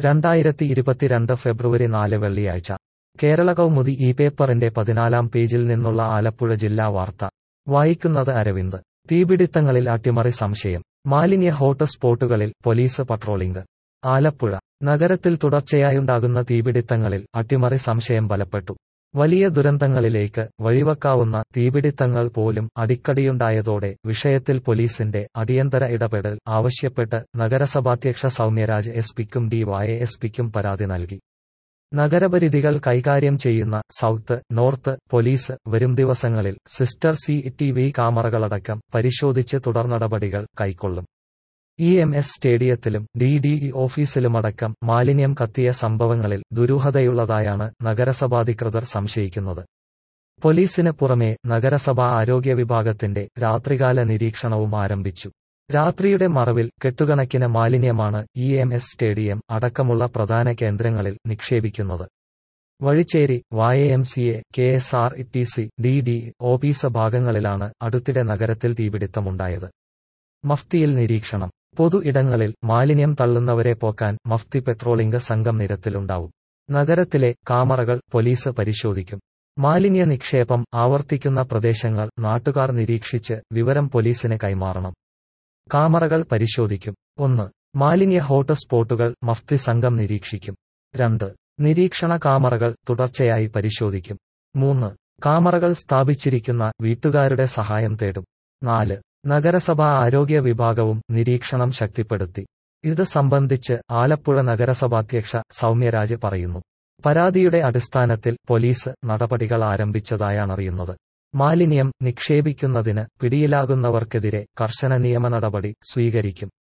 രണ്ടായിരത്തി ഇരുപത്തിരണ്ട് ഫെബ്രുവരി നാല് വെള്ളിയാഴ്ച കേരള കൗമുദി ഈ പേപ്പറിന്റെ പതിനാലാം പേജിൽ നിന്നുള്ള ആലപ്പുഴ ജില്ലാ വാർത്ത വായിക്കുന്നത് അരവിന്ദ് തീപിടിത്തങ്ങളിൽ അട്ടിമറി സംശയം മാലിന്യ ഹോട്ട് സ്പോട്ടുകളിൽ പോലീസ് പട്രോളിംഗ് ആലപ്പുഴ നഗരത്തിൽ തുടർച്ചയായുണ്ടാകുന്ന തീപിടിത്തങ്ങളിൽ അട്ടിമറി സംശയം ബലപ്പെട്ടു വലിയ ദുരന്തങ്ങളിലേക്ക് വഴിവെക്കാവുന്ന തീപിടിത്തങ്ങൾ പോലും അടിക്കടിയുണ്ടായതോടെ വിഷയത്തിൽ പോലീസിന്റെ അടിയന്തര ഇടപെടൽ ആവശ്യപ്പെട്ട് നഗരസഭാധ്യക്ഷ സൗമ്യരാജ് എസ് പിക്കും ഡിവൈ എസ് പിക്കും പരാതി നൽകി നഗരപരിധികൾ കൈകാര്യം ചെയ്യുന്ന സൗത്ത് നോർത്ത് പോലീസ് വരും ദിവസങ്ങളിൽ സിസ്റ്റർ സി ടി വി ക്യാമറകളടക്കം പരിശോധിച്ച് തുടർനടപടികൾ കൈക്കൊള്ളും ഇ എം എസ് സ്റ്റേഡിയത്തിലും ഡി ഡി ഇ ഓഫീസിലുമടക്കം മാലിന്യം കത്തിയ സംഭവങ്ങളിൽ ദുരൂഹതയുള്ളതായാണ് നഗരസഭാധികൃതർ സംശയിക്കുന്നത് പോലീസിന് പുറമെ നഗരസഭാ ആരോഗ്യ വിഭാഗത്തിന്റെ രാത്രികാല നിരീക്ഷണവും ആരംഭിച്ചു രാത്രിയുടെ മറവിൽ കെട്ടുകണക്കിന് മാലിന്യമാണ് ഇ എം എസ് സ്റ്റേഡിയം അടക്കമുള്ള പ്രധാന കേന്ദ്രങ്ങളിൽ നിക്ഷേപിക്കുന്നത് വഴിച്ചേരി വായ M C A K S R T C D D office ഭാഗങ്ങളിലാണ് അടുത്തിടെ നഗരത്തിൽ തീപിടുത്തമുണ്ടായത് മഫ്തിയിൽ നിരീക്ഷണം പൊതു ഇടങ്ങളിൽ മാലിന്യം തള്ളുന്നവരെ പോക്കാൻ മഫ്തി പെട്രോളിംഗ് സംഘം നിരത്തിലുണ്ടാവും നഗരത്തിലെ കാമറകൾ പോലീസ് പരിശോധിക്കും മാലിന്യ നിക്ഷേപം ആവർത്തിക്കുന്ന പ്രദേശങ്ങൾ നാട്ടുകാർ നിരീക്ഷിച്ച് വിവരം പോലീസിന് കൈമാറണം കാമറകൾ പരിശോധിക്കും ഒന്ന് മാലിന്യ ഹോട്ട് സ്പോട്ടുകൾ മഫ്തി സംഘം നിരീക്ഷിക്കും രണ്ട് നിരീക്ഷണ കാമറകൾ തുടർച്ചയായി പരിശോധിക്കും മൂന്ന് കാമറകൾ സ്ഥാപിച്ചിരിക്കുന്ന വീട്ടുകാരുടെ സഹായം തേടും നാല് നഗരസഭാ ആരോഗ്യ വിഭാഗവും നിരീക്ഷണം ശക്തിപ്പെടുത്തി ഇത് സംബന്ധിച്ച് ആലപ്പുഴ നഗരസഭാധ്യക്ഷ സൗമ്യരാജ് പറയുന്നു പരാതിയുടെ അടിസ്ഥാനത്തിൽ പോലീസ് നടപടികൾ ആരംഭിച്ചതായാണറിയുന്നത് മാലിന്യം നിക്ഷേപിക്കുന്നതിന് പിടിയിലാകുന്നവർക്കെതിരെ കർശന നിയമ നടപടി സ്വീകരിക്കും